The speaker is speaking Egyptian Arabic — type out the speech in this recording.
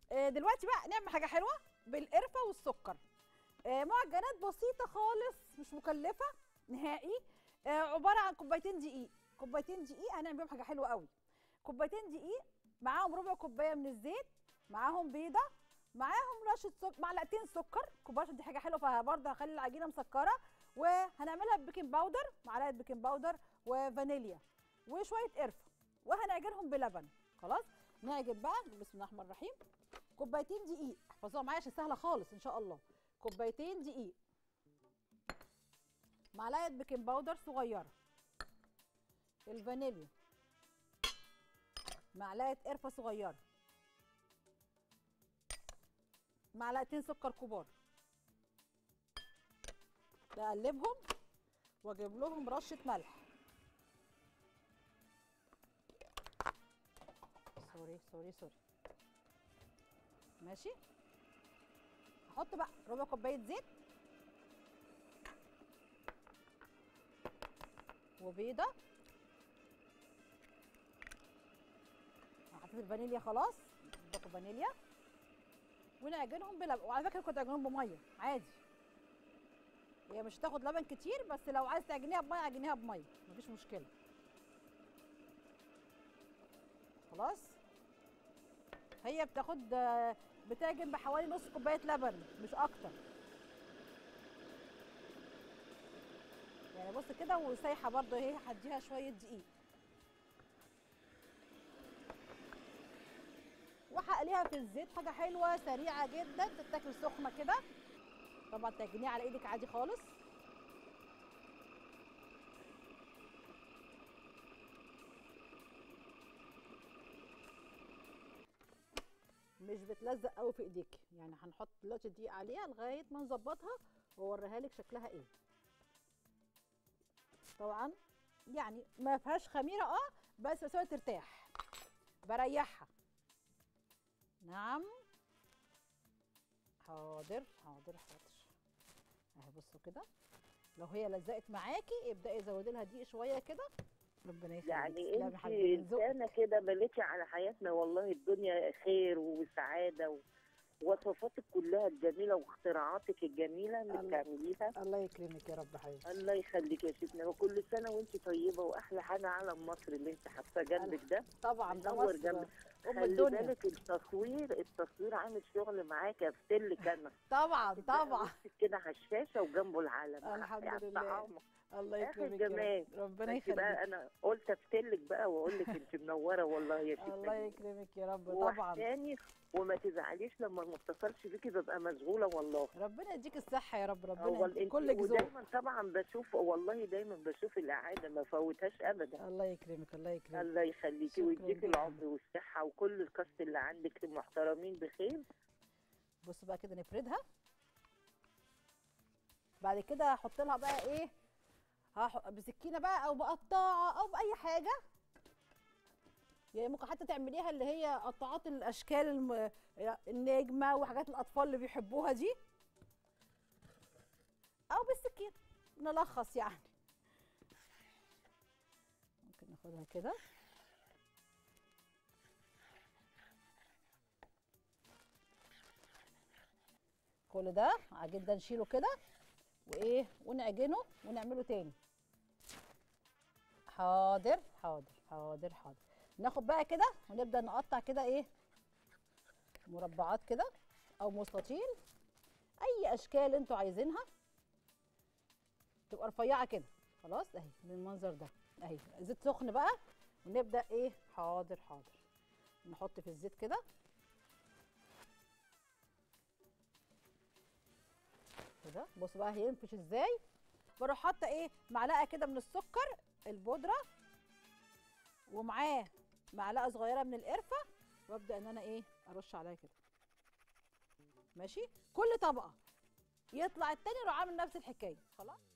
آه، دلوقتي بقى نعمل حاجه حلوه بالقرفه والسكر آه، معجنات بسيطه خالص مش مكلفه نهائي آه، عباره عن كوبايتين دقيق كوبايتين دقيق هنعمل بيهم حاجه حلوه قوي كوبايتين دقيق معاهم ربع كوبايه من الزيت معاهم بيضه معاهم رشه سكر معلقتين سكر كبار عشان دي حاجه حلوه فبرضه هخلي العجينه مسكره وهنعملها ببيكنج باودر معلقه بيكنج باودر وفانيليا وشويه قرفه وهنعجنهم بلبن خلاص نعجن بقى بسم الله الرحمن الرحيم كوبايتين دقيق احفظوها معايا عشان سهله خالص ان شاء الله كوبايتين دقيق معلقه بيكنج باودر صغيره الفانيليا معلقه قرفه صغيره معلقتين سكر كبار بقلبهم واجيب لهم رشه ملح سوري سوري سوري ماشي هحط بقى ربع كوبايه زيت وبيضه حطيت الفانيليا خلاص باكو فانيليا ونعجنهم بلبن وعلى فكره كنت اعجنهم بميه عادي هي مش هتاخد لبن كتير بس لو عايز تعجنيها بميه عجنيها بميه مفيش مشكله خلاص هي بتاخد آه، بتعجن بحوالي نص كوبايه لبن مش اكتر يعني بص كده وسايحه برضه اهي هديها شويه دقيق وهقليها في الزيت حاجه حلوه سريعه جدا تتاكل سخنه كده طبعا تعجنيها على ايدك عادي خالص مش بتلزق قوي في ايديك يعني هنحط دلوقتي الدقيق عليها لغايه ما نظبطها واوريها لك شكلها ايه طبعا يعني ما فيهاش خميره اه بس بسيبها ترتاح بريحها نعم حاضر حاضر حاضر اهي بصوا كده لو هي لزقت معاكي ابداي زودي لها دقيق شويه كده ربنا يخليك يعني تسلمي انت حبيبتي، من ذوقك. انسانه كده مليتي على حياتنا والله الدنيا خير وسعاده و... وصفاتك كلها الجميله واختراعاتك الجميله اللي الله. بتعمليها الله يكرمك يا رب حبيبتي الله يخليك يا شيخنا وكل سنه وانت طيبه واحلى حاجه علم مصر اللي انت حاطاه جنبك ده طبعا ده منور مصر جنبك ام خلي الدنيا بالك التصوير التصوير عامل شغل معاك افتلك انا طبعا طبعا وشك كده على الشاشه وجنبه العلم الحمد يعني لله. طعامك. الله اخر يكرمك يا جمال رب ربنا بس بقى يخليك انا قلت افتلك بقى واقول لك انت منوره والله يا شيخنا الله يكرمك يا رب طبعا وحشاني وما تزعليش لما ما اتصلش بيكي ببقى مشغوله والله ربنا يديك الصحه يا رب هو ربنا انت يديك كلك ذوق ودايما طبعا بشوف والله دايما بشوف الاعاده ما فوتهاش ابدا الله يكرمك الله يكرمك الله يخليكي شكراً ويديك جداً. العمر والصحه وكل الكاست اللي عندك محترمين بخير بص بقى كده نفردها بعد كده هحط لها بقى ايه هح... بسكينه بقى او بقطاعه او باي حاجه يعني ممكن حتى تعمليها اللي هي قطاعات الاشكال الم... النجمه وحاجات الاطفال اللي بيحبوها دي او بالسكين نلخص يعني ممكن ناخدها كده كل ده عجين ده نشيله كده وايه ونعجنه ونعمله تاني حاضر حاضر حاضر حاضر ناخد بقى كده ونبدا نقطع كده ايه مربعات كده او مستطيل اي اشكال انتوا عايزينها تبقى رفيعه كده خلاص اهي بالمنظر ده اهي زيت سخن بقى ونبدا ايه حاضر حاضر نحط في الزيت كده كده بص بقى هينفش ازاي بروح حاطه ايه معلقه كده من السكر البودره ومعاه معلقه صغيره من القرفه وابدا ان انا ايه ارش عليها كده ماشي كل طبقه يطلع التاني اروح عامل نفس الحكايه خلاص